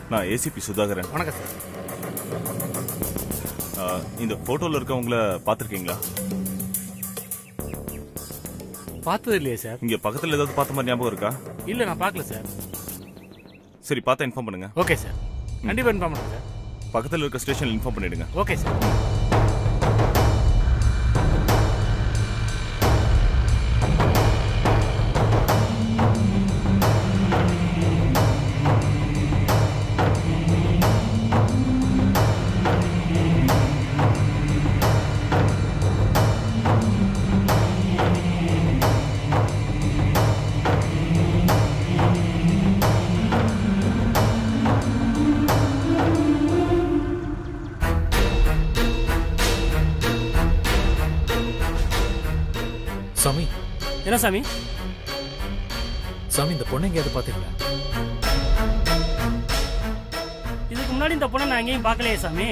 நான் ஏசிபி சுதாகரன் வணக்கம் சார் ஆ, இந்த போட்டோல இருக்கவங்கள பாத்திருக்கீங்களா பார்த்தது இல்லையே சார் இங்க பக்கத்துல ஏதாவது பார்த்த மாதிரி ஞாபகம் இருக்கா இல்லை நான் பார்க்கல சார் சரி பார்த்தா இன்ஃபார்ம் பண்ணுங்க ஓகே சார் கண்டிப்பாக இன்ஃபார்ம் பண்ணுங்க சார் பக்கத்துல இருக்க ஸ்டேஷன்ல இன்ஃபார்ம் பண்ணிடுங்க ஓகே சார் சாமி என்ன சாமி சாமி இந்த பொண்ணை எங்கேயாவது பாத்தீங்களா இதுக்கு முன்னாடி இந்த பொண்ணை நான் எங்கேயும் பார்க்கலையே சாமி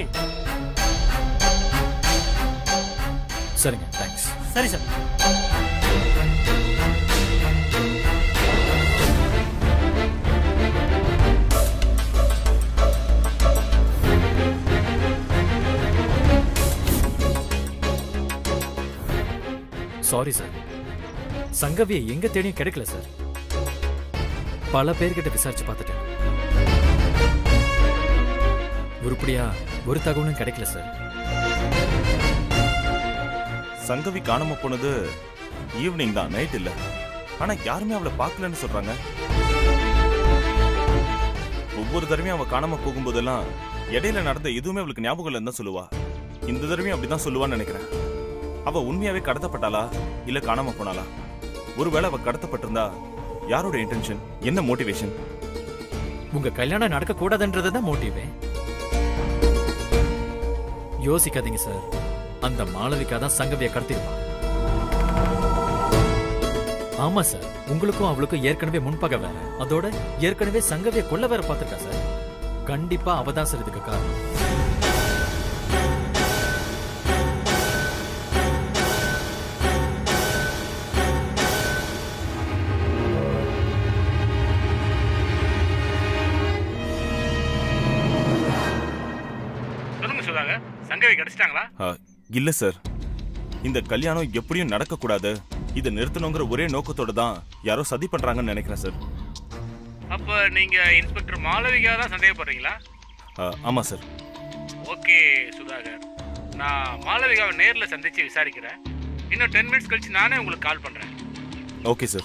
சரிங்க தேங்க்ஸ் சரி சார் சாரி சார் சங்கவியை எங்க தேடியும் கிடைக்கல சார் பல பேர்கிட்ட விசாரிச்சு பார்த்துட்டேன் உருப்படியா ஒரு தகவலும் கிடைக்கல சார் சங்கவி காணாம போனது ஈவினிங் தான் நைட் இல்ல ஆனா யாருமே அவளை பார்க்கலன்னு சொல்றாங்க ஒவ்வொரு தடவையும் அவ காணாம போகும்போதெல்லாம் இடையில நடந்த எதுவுமே அவளுக்கு ஞாபகம் இல்லைன்னு தான் சொல்லுவா இந்த தடவையும் அப்படிதான் சொல்லுவான்னு நினைக்கிறேன் அவ உண்மையாவே கடத்தப்பட்டாளா இல்ல காணாம போனாளா ஒருவேளை அவ கடத்தப்பட்டிருந்தா யாரோட இன்டென்ஷன் என்ன மோட்டிவேஷன் உங்க கல்யாணம் நடக்க கூடாதுன்றது தான் மோட்டிவே யோசிக்காதீங்க சார் அந்த மாளவிகா தான் சங்கவியை கடத்திருப்பா ஆமா சார் உங்களுக்கும் அவளுக்கும் ஏற்கனவே முன்பகை வேற அதோட ஏற்கனவே சங்கவியை கொல்ல வேற பார்த்திருக்கா சார் கண்டிப்பா அவதான் சார் இதுக்கு காரணம் சொல்லுங்க சுதாகர் சங்கவி கிடைச்சிட்டாங்களா ஆ, இல்ல சார் இந்த கல்யாணம் எப்படியும் நடக்க கூடாது இதை நிறுத்தணுங்கிற ஒரே நோக்கத்தோட தான் யாரோ சதி பண்றாங்கன்னு நினைக்கிறேன் சார் அப்போ நீங்க இன்ஸ்பெக்டர் மாளவிகா தான் சந்தேகப்படுறீங்களா ஆ, ஆமா சார் ஓகே சுதாகர் நான் மாளவிகாவை நேரில் சந்திச்சு விசாரிக்கிறேன் இன்னும் டென் மினிட்ஸ் கழிச்சு நானே உங்களுக்கு கால் பண்றேன் ஓகே சார்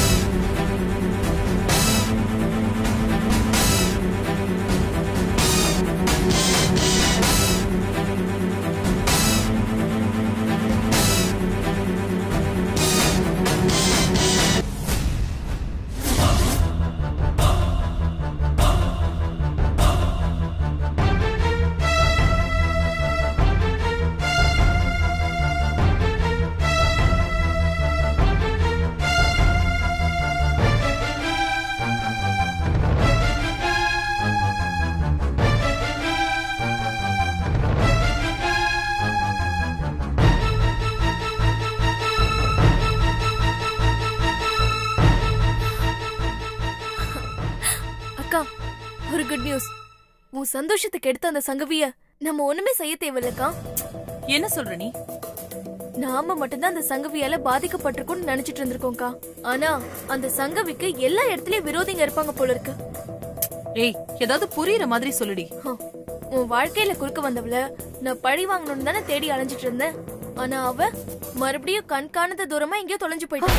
அக்கா ஒரு குட் நியூஸ் உன் சந்தோஷத்துக்கு எடுத்த அந்த சங்கவிய நம்ம ஒண்ணுமே செய்ய தேவையில்லக்கா என்ன சொல்ற நீ நாம மட்டும்தான் அந்த சங்கவியால பாதிக்கப்பட்டிருக்கோம்னு நினைச்சிட்டு இருந்திருக்கோம்க்கா ஆனா அந்த சங்கவிக்கு எல்லா இடத்துலயும் விரோதிங்க இருப்பாங்க போல இருக்கு ஏய் ஏதாவது புரியுற மாதிரி சொல்லுடி ஹம். உன் வாழ்க்கையில குறுக்க வந்தவள நான் பழி வாங்கணும்னு தானே தேடி அலைஞ்சிட்டு இருந்தேன் ஆனா அவ மறுபடியும் கண் காணாத தூரமா எங்கேயோ தொலைஞ்சு போயிட்டா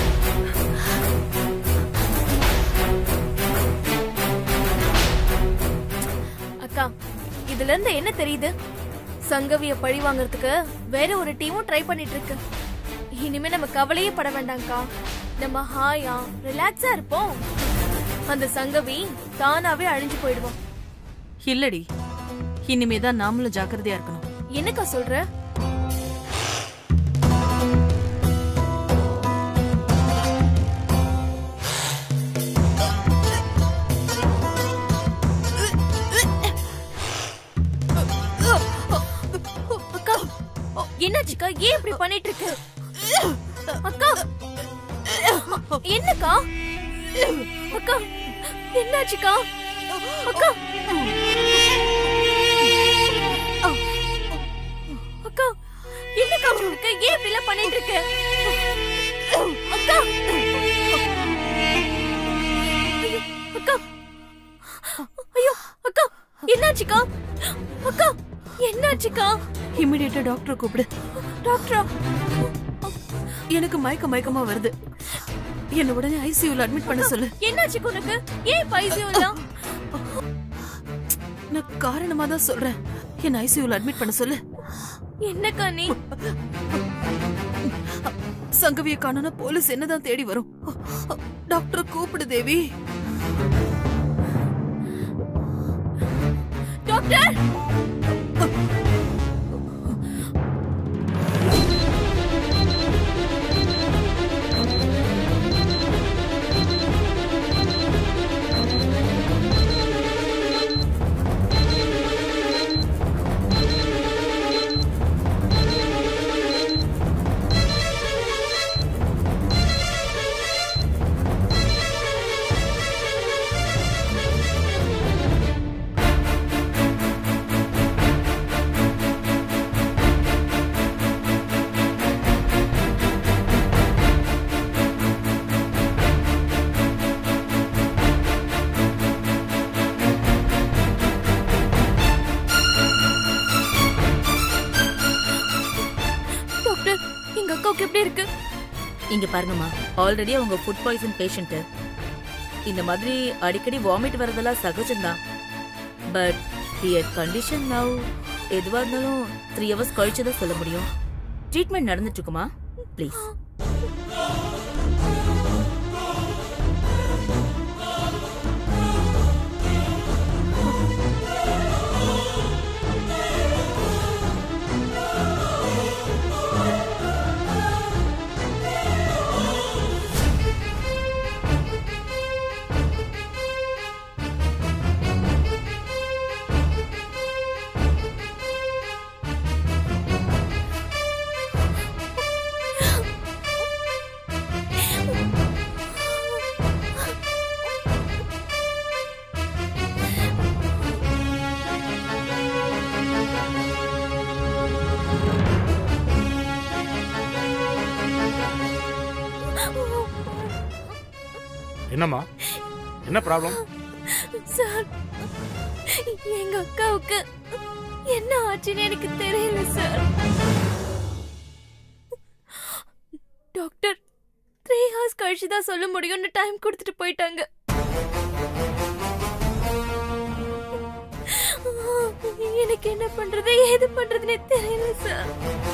அக்கா இதுல இருந்து என்ன தெரியுது சங்கவிய பழி வாங்குறதுக்கு வேற ஒரு டீமும் ட்ரை பண்ணிட்டு இருக்கு இனிமே நம்ம கவலையே பட வேண்டாம்க்கா நம்ம ஹாயா ரிலாக்ஸா இருப்போம் அந்த சங்கவி தானாவே அழிஞ்சு போயிடுவோம் இல்லடி இனிமேதான் நாமளும் ஜாக்கிரதையா இருக்கணும் என்னக்கா சொல்ற அக்கா என்னாச்சுக்கா ஏன் இப்படி பண்ணிட்டு இருக்க அக்கா என்னக்கா அக்கா என்னாச்சுக்கா அக்கா என்னக்கா உனக்கு ஏன் இப்படி எல்லாம் பண்ணிட்டு இருக்க அக்கா ஐயோ, அக்கா ஐயோ அக்கா என்னாச்சுக்கா அக்கா என்னாச்சுக்கா இமிடியேட்டா டாக்டரை கூப்பிடு டாக்டரா எனக்கு மயக்க மயக்கமா வருது என்ன உடனே ஐசியூல அட்மிட் பண்ண சொல்லு என்னாச்சு உனக்கு ஏன் பைசியம் இல்ல நான் காரணமா தான் சொல்றேன் என்ன ஐசியூல அட்மிட் பண்ண சொல்லு என்னக்கா நீ சங்கவிய காணோம்னா போலீஸ் என்னதான் தேடி வரும் டாக்டர் கூப்பிடு தேவி டாக்டர் டாக்டர் எங்க அக்காவுக்கு எப்படி இருக்கு இங்க பாருங்கம்மா ஆல்ரெடி அவங்க ஃபுட் பாய்சன் பேஷண்ட் இந்த மாதிரி அடிக்கடி வாமிட் வரதெல்லாம் சகஜம்தான் பட் ஹியர் கண்டிஷன் நவ் எதுவா இருந்தாலும் த்ரீ ஹவர்ஸ் கழிச்சு தான் சொல்ல முடியும் ட்ரீட்மெண்ட் நடந்துட்டு இருக்குமா ப்ளீஸ் என்னம்மா என்ன ப்ராப்ளம் சார் எங்க அக்காவுக்கு என்ன ஆச்சுன்னு எனக்கு தெரியல சார் டாக்டர் த்ரீ ஹவர்ஸ் கழிச்சு தான் சொல்ல முடியும்னு டைம் கொடுத்துட்டு போயிட்டாங்க எனக்கு என்ன பண்றது ஏது பண்றதுன்னே தெரியல சார்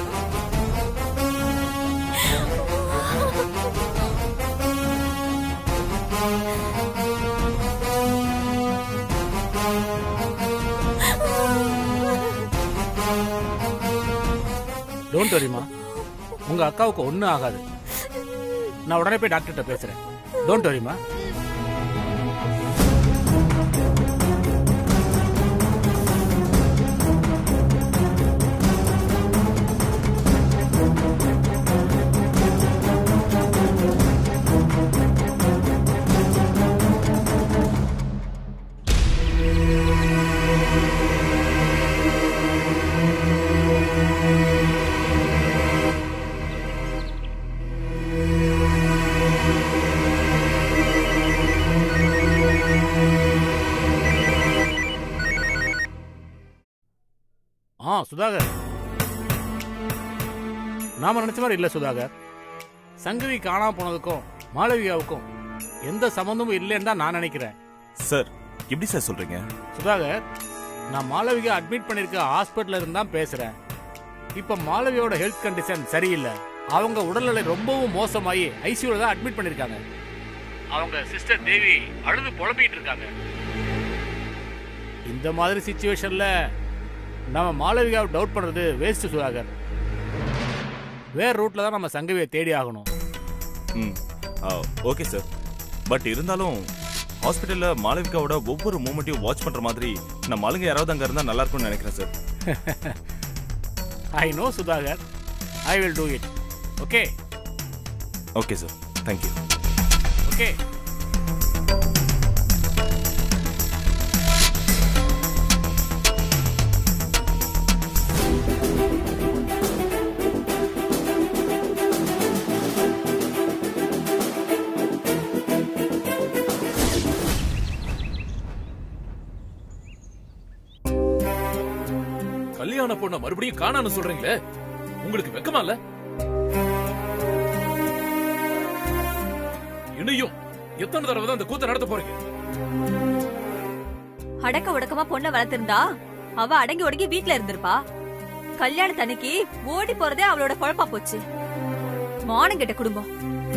டோன்ட் வரிமா உங்க அக்காவுக்கு ஒன்றும் ஆகாது நான் உடனே போய் டாக்டர்கிட்ட பேசுறேன் டோன்ட் வரிமா ஆ சுதாகர் நாம நினைச்ச மாதிரி இல்ல சுதாகர் சங்கவி காணாம போனதுக்கும் மாளவிகாவுக்கும் எந்த சம்பந்தமும் இல்லைன்னு தான் நான் நினைக்கிறேன் சார் எப்படி சார் சொல்றீங்க சுதாகர் நான் மாளவிகா அட்மிட் பண்ணிருக்க ஹாஸ்பிட்டல்ல இருந்து தான் பேசுறேன் இப்ப மாளவியோட ஹெல்த் கண்டிஷன் சரியில்லை அவங்க உடல்நிலை ரொம்பவும் மோசமாயி ஐசியூல தான் அட்மிட் பண்ணிருக்காங்க அவங்க சிஸ்டர் தேவி அழுது புலம்பிட்டு இருக்காங்க இந்த மாதிரி சுச்சுவேஷன்ல நம்ம மாளவிகாவை டவுட் பண்றது வேஸ்ட் சுதாகர் வேற ரூட்ல தான் நம்ம சங்கவியை தேடி ஆகணும் ம் ஓகே சார் பட் இருந்தாலும் ஹாஸ்பிட்டல்ல மாளவிகாவோட ஒவ்வொரு மூமெண்ட்டையும் வாட்ச் பண்ற மாதிரி நம்ம ஆளுங்க யாராவது அங்க இருந்தா நல்லா இருக்கும்னு நினைக்கிறேன் sir I know Sudhakar I will do it okay okay sir thank you okay கல்யாண பொண்ண மறுபடியும் காணான்னு சொல்றீங்களே உங்களுக்கு வெக்கமா இல்ல இனியும் எத்தனை தடவை தான் இந்த கூத்த நடத்த போறீங்க அடக்க உடக்கமா பொண்ண வளர்த்திருந்தா அவ அடங்கி ஒடங்கி வீட்ல இருந்திருப்பா கல்யாணத்தன்னைக்கு ஓடி போறதே அவளோட குழப்பா போச்சு மானம் கெட்ட குடும்பம்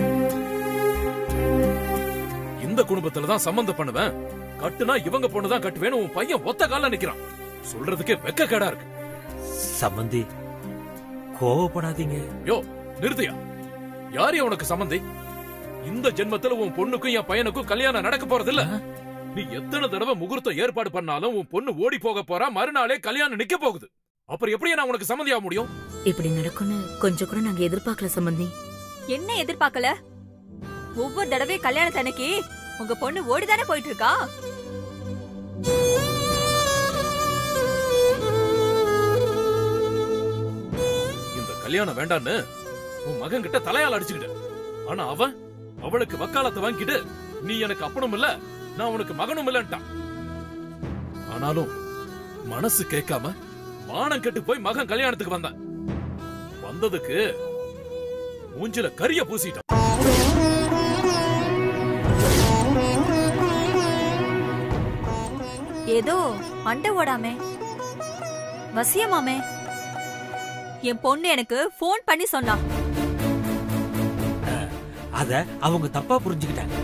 இந்த குடும்பத்துல தான் சம்பந்தம் பண்ணுவேன் கட்டுனா இவங்க பொண்ணு தான் கட்டுவேன்னு உன் பையன் ஒத்த கால நிக்கிறான் சொல்றதுக்கே வெக்கக்கேடா இருக்கு சம்மந்தி கோவப்படாதீங்க யோ நிறுத்தியா யாரு உனக்கு சம்மந்தி இந்த ஜென்மத்துல உன் பொண்ணுக்கும் என் பையனுக்கும் கல்யாணம் நடக்க போறது இல்ல நீ எத்தனை தடவை முகூர்த்தம் ஏற்பாடு பண்ணாலும் உன் பொண்ணு ஓடி போக போறா மறுநாளே கல்யாணம் நிக்க போகுது அப்புறம் எப்படி நான் உனக்கு சம்மந்தியாக முடியும் இப்படி நடக்கும்னு கொஞ்சம் கூட நாங்க எதிர்பார்க்கல சம்பந்தி என்ன எதிர்பார்க்கல ஒவ்வொரு தடவை கல்யாணத்தன்னைக்கு உங்க பொண்ணு ஓடிதானே போயிட்டு இருக்கா இந்த கல்யாணம் வேண்டான்னு உன் மகன் கிட்ட தலையால அடிச்சுக்கிட்ட ஆனா அவன் அவளுக்கு வக்காலத்தை வாங்கிட்டு நீ எனக்கு அப்பனும் இல்ல நான் உனக்கு மகனும் இல்லன்ட்டான் ஆனாலும் மனசு கேட்காம மானம் கெட்டு போய் மகன் கல்யாணத்துக்கு வந்தான் வந்ததுக்கு மூஞ்சில கரிய பூசிட்டான் ஏதோ அண்டை ஓடாமே வசியமாமே என் பொண்ணு எனக்கு ஃபோன் பண்ணி சொன்னா அத அவங்க தப்பா புரிஞ்சுக்கிட்டாங்க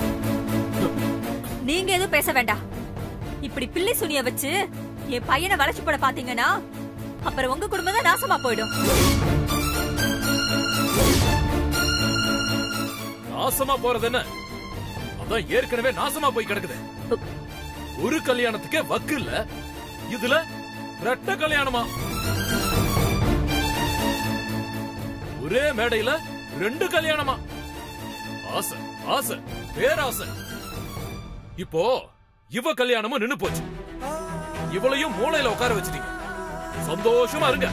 நீங்க எதுவும் பேச வேண்டாம் இப்படி பிள்ளை சுனிய வச்சு என் பையனை வளர்ச்சி போட பாத்தீங்கன்னா அப்புறம் உங்க குடும்பம் தான் நாசமா போயிடும் நாசமா போறது என்ன அதான் ஏற்கனவே நாசமா போய் கிடக்குது ஒரு கல்யாணத்துக்கே வக்கு இல்ல இதுல ரெட்ட கல்யாணமா ஒரே மேடையில ரெண்டு கல்யாணமா ஆசை ஆசை பேராசை இப்போ இவ கல்யாணமும் நின்னு போச்சு இவளையும் மூளையில உட்கார வச்சிட்டீங்க சந்தோஷமா இருங்க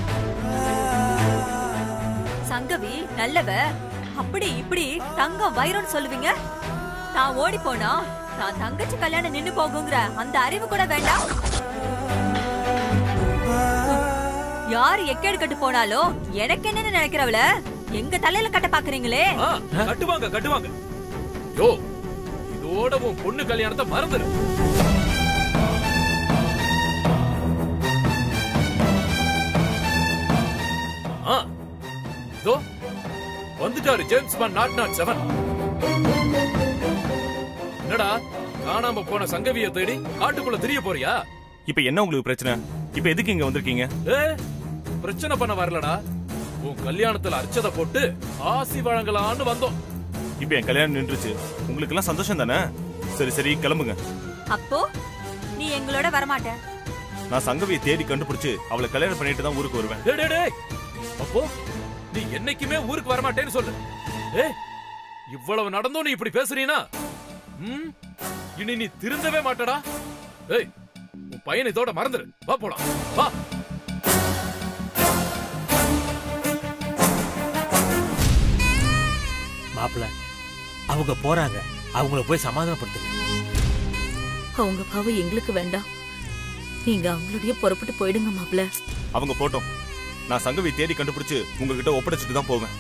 சங்கவி நல்லவ அப்படி இப்படி தங்கம் வைரம்னு சொல்லுவீங்க நான் ஓடி போனா நான் தங்கச்சி கல்யாணம் நின்னு போகுங்கிற அந்த அறிவு கூட வேண்டாம் யார் எக்கேடு கட்டு போனாலும் எனக்கு என்னன்னு நினைக்கிறவள எங்க தலையில கட்ட பாக்குறீங்களே ஆ, கட்டுவாங்க கட்டுவாங்க யோ இதோட உன் பொண்ணு கல்யாணத்தை மறந்துரு ஆ, இதோ வந்துட்டாரு James Bond not not seven என்னடா காணாம போன சங்கவிய தேடி காட்டுக்குள்ள தெரிய போறியா இப்ப என்ன உங்களுக்கு பிரச்சனை இப்ப எதுக்கு இங்க வந்திருக்கீங்க ஏ பிரச்சனை பண்ண வரலடா உன் கல்யாணத்துல அர்ச்சதை போட்டு ஆசி வழங்கலான்னு வந்தோம் இப்ப என் கல்யாணம் நின்றுச்சு உங்களுக்கு எல்லாம் சந்தோஷம் தானே சரி சரி கிளம்புங்க அப்போ நீ எங்களோட வரமாட்ட நான் சங்கவியை தேடி கண்டுபிடிச்சு அவளை கல்யாணம் பண்ணிட்டு தான் ஊருக்கு வருவேன் டேய், டேய், டேய். அப்போ நீ என்னைக்குமே ஊருக்கு வரமாட்டேன்னு சொல்லு ஏ இவ்வளவு நடந்தும் நீ இப்படி பேசுறீனா ம் இனி நீ திருந்தவே மாட்டடா ஏய் உன் பையனை இதோட மறந்துரு வா போலாம் வா மாப்பிள அவங்க போறாங்க அவங்கள போய் சமாதானப்படுத்துங்க அவங்க பாவம் எங்களுக்கு வேண்டாம் நீங்க அவங்களுடைய புறப்பட்டு போயிடுங்க மாப்பிள்ள அவங்க போட்டோம் நான் சங்கவியை தேடி கண்டுபிடிச்சு உங்ககிட்ட ஒப்படைச்சிட்டு தான் போவேன்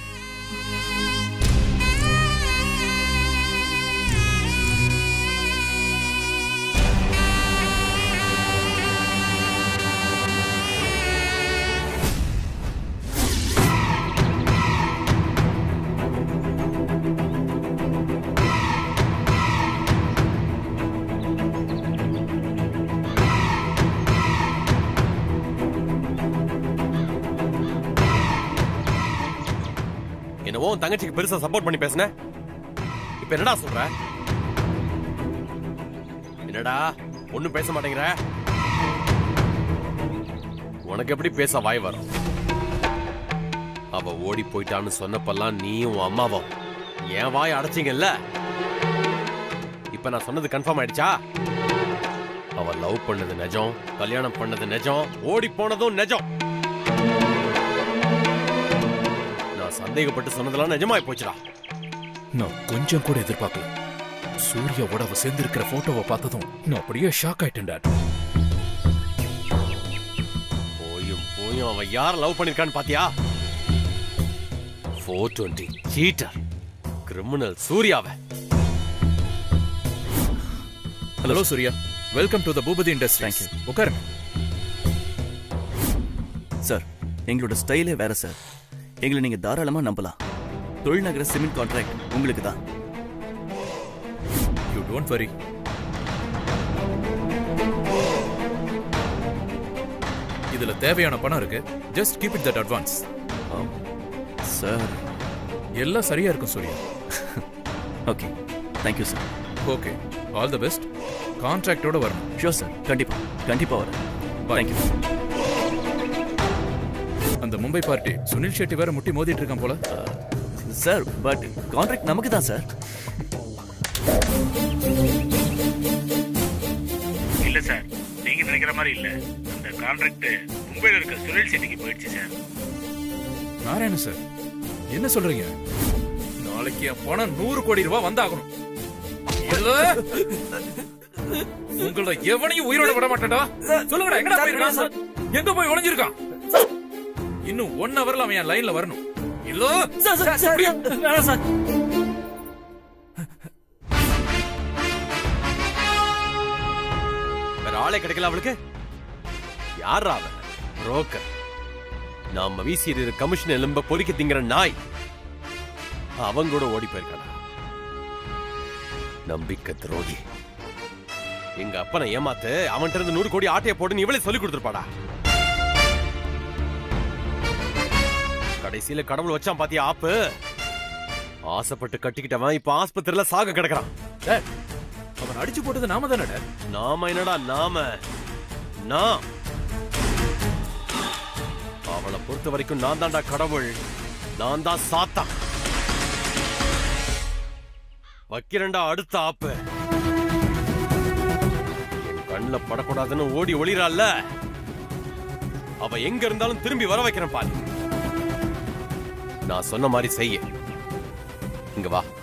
என்னவோ உன் தங்கச்சிக்கு பெருசா சப்போர்ட் பண்ணி பேசுன இப்ப என்னடா சொல்ற என்னடா ஒண்ணும் பேச மாட்டேங்கிற உனக்கு எப்படி பேச வாய் வரும் அவ ஓடி போயிட்டான்னு சொன்னப்பெல்லாம் நீயும் உன் அம்மாவும் என் வாய் அடைச்சிங்கல்ல இப்ப நான் சொன்னது கன்ஃபார்ம் ஆயிடுச்சா அவ லவ் பண்ணது நிஜம் கல்யாணம் பண்ணது நிஜம் ஓடி போனதும் நிஜம் நான் சந்தேகப்பட்டு சொன்னதெல்லாம் நிஜமாய் போச்சுடா நான் கொஞ்சம் கூட எதிர்பார்க்கல சூர்யாவோட அவ சேர்ந்திருக்கிற போட்டோவை பார்த்ததும் நான் அப்படியே ஷாக் ஆயிட்டேன் டாட் போயும் போய் இத்தனையும் அவன் யார் லவ் பண்ணிருக்கான்னு பாத்தியா ஃபோர் டுவெண்ட்டி சீட்டர் கிரிமினல் சூர்யாவை hello Surya welcome to the Bhoopathi industry உட்காருங்க சார் எங்களோட ஸ்டைலே வேற சார் எங்களை நீங்க தாராளமா நம்பலாம் தொழில்நகர சிமெண்ட் கான்ட்ராக்ட் உங்களுக்கு தான் யூ டோன்ட் வரி இதுல தேவையான பணம் இருக்கு just keep it that advance sir எல்லாம் சரியா இருக்கும் Surya okay thank you sir okay all the best கான்ட்ராக்டோட வரணும் ஷோர் சார் கண்டிப்பா கண்டிப்பா வரேன் தேங்க்யூ அந்த மும்பை பார்ட்டி சுனில் ஷெட்டி வேற முட்டி மோதிட்டு இருக்கான் போல சார் பட் கான்ட்ராக்ட் நமக்கு தான் சார் இல்ல சார் நீங்க நினைக்கிற மாதிரி இல்ல அந்த கான்ட்ராக்ட் மும்பைல இருக்க சுனில் செட்டிக்கு போயிடுச்சு சார் நாராயணன் சார் என்ன சொல்றீங்க நாளைக்கு என் பணம் நூறு கோடி ரூபாய் வந்தாகணும் இல்ல உங்கள எவனையும் உயிரோட விட மாட்டேன்டா சொல்லுங்கடா எங்கடா போயிருக்கான் எங்க போய் ஒளிஞ்சிருக்கான் இன்னும் ஒன் ஹவர்ல அவன் என் லைன்ல வரணும் இல்ல சார் வேற ஆளே கிடைக்கல அவளுக்கு யாரா அவன் புரோக்கர் நாம வீசிட்டு கமிஷன் எலும்ப பொறிக்க திங்கிற நாய் அவன் கூட ஓடி போயிருக்கானா நம்பிக்கை துரோகி எங்க அப்பனை ஏமாத்து அவன்கிட்ட இருந்து நூறு கோடி ஆட்டைய போடுன்னு இவளே சொல்லி கொடுத்துருப்பாடா கடைசியில கடவுள் வச்சான் பாத்தியா ஆப்பு ஆசைப்பட்டு கட்டிக்கிட்டவன் இப்ப ஆஸ்பத்திரியில சாக கிடக்குறான் அவன் அடிச்சு போட்டது நாம தானே நாம என்னடா நாம நான் அவளை பொறுத்த வரைக்கும் நான் தான்டா கடவுள் நான் தான் சாத்தா வைக்கிறேன்டா அடுத்த ஆப்பு என் கண்ணுல படக்கூடாதுன்னு ஓடி ஒளிரால அவ எங்க இருந்தாலும் திரும்பி வர வைக்கிறேன் பாரு நான் சொன்ன மாதிரி செய்ய இங்க வா